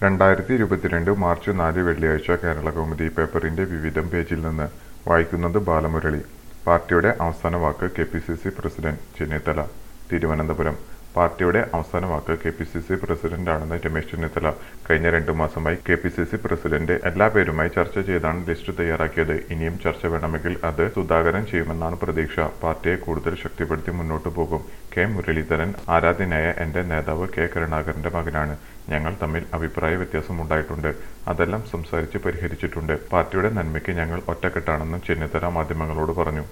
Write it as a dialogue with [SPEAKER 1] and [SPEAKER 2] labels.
[SPEAKER 1] രണ്ടായിരത്തി ഇരുപത്തിരണ്ട് മാർച്ച് നാല് വെള്ളിയാഴ്ച കേരളകൗമുദി പേപ്പറിന്റെ വിവിധം പേജിൽ നിന്ന് വായിക്കുന്നത് ബാലമുരളി പാർട്ടിയുടെ അവസാന വാക്ക് K P C C president Chennithala Thiruvananthapuram പാർട്ടിയുടെ അവസാന വാക്ക് കെ പി സി സി പ്രസിഡന്റാണെന്ന് രമേശ് ചെന്നിത്തല കഴിഞ്ഞ രണ്ടു മാസമായി K P C C president എല്ലാ പേരുമായി ചർച്ച ചെയ്താണ് ലിസ്റ്റ് തയ്യാറാക്കിയത് ഇനിയും ചർച്ച വേണമെങ്കിൽ അത് സുധാകരൻ ചെയ്യുമെന്നാണ് പ്രതീക്ഷ പാർട്ടിയെ കൂടുതൽ ശക്തിപ്പെടുത്തി മുന്നോട്ടു പോകും കെ മുരളീധരൻ ആരാധ്യനായ എന്റെ നേതാവ് കെ കരുണാകരന്റെ മകനാണ് ഞങ്ങൾ തമ്മിൽ അഭിപ്രായ വ്യത്യാസമുണ്ടായിട്ടുണ്ട് അതെല്ലാം സംസാരിച്ച് പരിഹരിച്ചിട്ടുണ്ട് പാർട്ടിയുടെ നന്മയ്ക്ക് ഞങ്ങൾ ഒറ്റക്കെട്ടാണെന്നും ചെന്നിത്തല മാധ്യമങ്ങളോട് പറഞ്ഞു